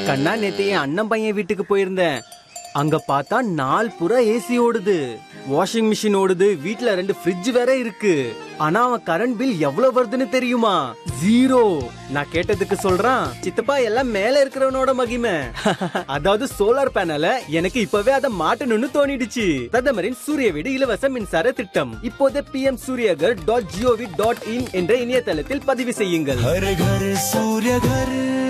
கண்ணா நேத்து என் அண்ணன் பையன் வீட்டுக்கு போயிருந்தேன் அங்க பார்த்தா நாள் புறா ஏசி ஓடுது வாஷிங் மிஷின் ஓடுது வீட்ல ரெண்டு ஃப்ரிட்ஜ் வேற இருக்கு ஆனா அவன் கரண்ட் பில் எவ்வளவு வருதுன்னு தெரியுமா ஜீரோ நான் கேட்டதுக்கு சொல்றான் சித்தப்பா எல்லாம் மேல இருக்கிறவனோட மகிமை அதாவது சோலார் பேனல எனக்கு இப்பவே அதை மாட்டணும்னு தோணிடுச்சு பிரதமரின் சூரிய வீடு இலவச மின்சார திட்டம் இப்போதே PM Suryaghar dot G O V dot in என்ற இணையதளத்தில் பதிவு செய்யுங்கள் हर घर सूर्य घर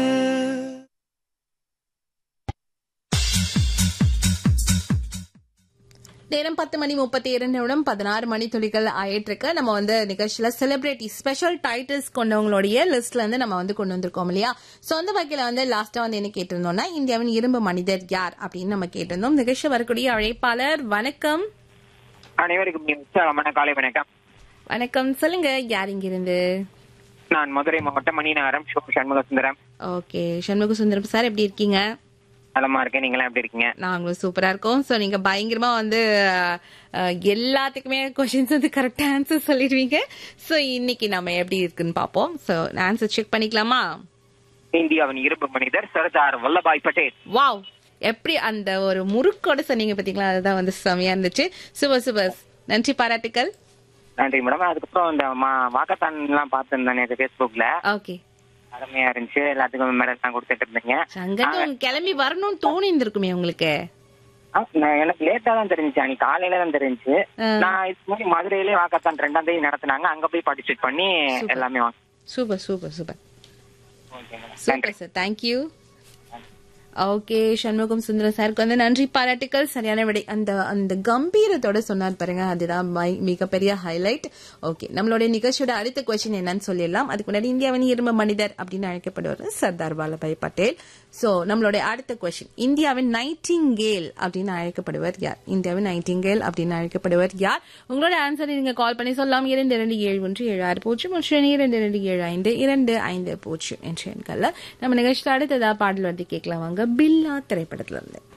நேரம் பத்து மணி முப்பத்தி இரண்டு நிமிடம் பதினாறு மணி துளிகள் ஆயிட்டு இருக்கு நம்ம வந்து நிகழ்ச்சியில செலிபிரிட்டி ஸ்பெஷல் டைட்டில்ஸ் கொண்டவங்களுடைய லிஸ்ட்ல இருந்து நம்ம வந்து கொண்டு வந்திருக்கோம் இல்லையா சொந்த வகையில வந்து லாஸ்டா வந்து என்ன கேட்டிருந்தோம்னா இந்தியாவின் இரும்பு மனிதர் யார் அப்படின்னு நம்ம கேட்டிருந்தோம் நிகழ்ச்சி வரக்கூடிய அழைப்பாளர் வணக்கம் அனைவருக்கும் என் உற்சாகமான காலை வணக்கம் வணக்கம் சொல்லுங்க யார் இங்கிருந்து நான் மதுரை மாவட்டம் மணிநகரம் ஷோ சண்முக சுந்தரம் ஓகே சண்முக சுந்தரம் சார் எப்படி இருக்கீங்க நலமா இருக்கேன் நீங்களாம் எப்படி இருக்கீங்க நாங்களும் சூப்பரா இருக்கோம் ஸோ நீங்க பயங்கரமா வந்து அஹ், எல்லாத்துக்குமே கொஷின்ஸ் வந்து கரெக்டா ஆன்சர் சொல்லிடுவீங்க ஸோ இன்னைக்கு நம்ம எப்படி இருக்குன்னு பார்ப்போம் ஸோ ஆன்சர் செக் பண்ணிக்கலாமா இந்தியாவின் இரும்பு மனிதர் சர்தார் வல்லபாய் பட்டேல் வாவ் எப்படி அந்த ஒரு முறுக்கோட சொன்னீங்க பாத்தீங்களா அதுதான் வந்து செமையா இருந்துச்சு சூப்பர் சூப்பர் நன்றி பாராட்டுக்கள் நன்றி மேடம் அதுக்கப்புறம் இந்த மா- வாக்கத்தான் எல்லாம் பார்த்திருந்தேன் நேற்று பேஸ்புக்ல ஓகே அருமையா இருந்துச்சு எல்லாத்துக்கும் மெடல் தான் கொடுத்துட்டு இருந்தீங்க அங்கிருந்து உங்க கிளம்பி வரணும்னு தோணி இருந்திருக்குமே உங்களுக்கு ஆ, நான் எனக்கு லேட்டா தான் தெரிஞ்சுச்சு அன்னைக்கு காலையில தான் தெரிஞ்சு ஆ. நான் இதுக்கு முன்னாடி மதுரையிலே வாக்கத்தான் ரெண்டாம் தேதி நடத்துனாங்க அங்க போய் பார்ட்டிசிபேட் பண்ணி எல்லாமே வாங்க super super super okay madam நன்றி super sir thank you okay Shanmugam Sundaram சாருக்கு வந்து நன்றி பாராட்டுக்கள் சரியான விடை அந்த அந்த கம்பீரத்தோட சொன்னார் பாருங்க அதுதான் மை- மிகப்பெரிய ஹைலைட் ஓகே நம்மளுடைய நிகழ்ச்சியோட அடுத்த கொஸ்டின் என்னன்னு சொல்லிடலாம் அதுக்கு முன்னாடி இந்தியாவின் இரும்பு மனிதர் அப்படின்னு அழைக்கப்படுவர் சர்தார் வல்லபாய் பட்டேல் சோ நம்மளுடைய அடுத்த கொஸ்டின் இந்தியாவின் நைட்டிங்கேல் அப்படின்னு அழைக்கப்படுவர் யார் இந்தியாவின் நைட்டிங்கேல் அப்படின்னு அழைக்கப்படுவர் யார் உங்களோட ஆன்சர் நீங்க கால் பண்ணி சொல்லலாம் இரண்டு இரண்டு ஏழு ஒன்று ஏழு ஆறு பூஜ்ஜியம் ஒன்று இரண்டு இரண்டு ஏழு ஐந்து இரண்டு ஐந்து பூஜ்ஜியம் என்ற எண்கள்ல நம்ம நிகழ்ச்சியில் அடுத்ததா பாடல் வந்து கேட்கலாம் வாங்க பில்லா திரைப்படத்துல இருந்து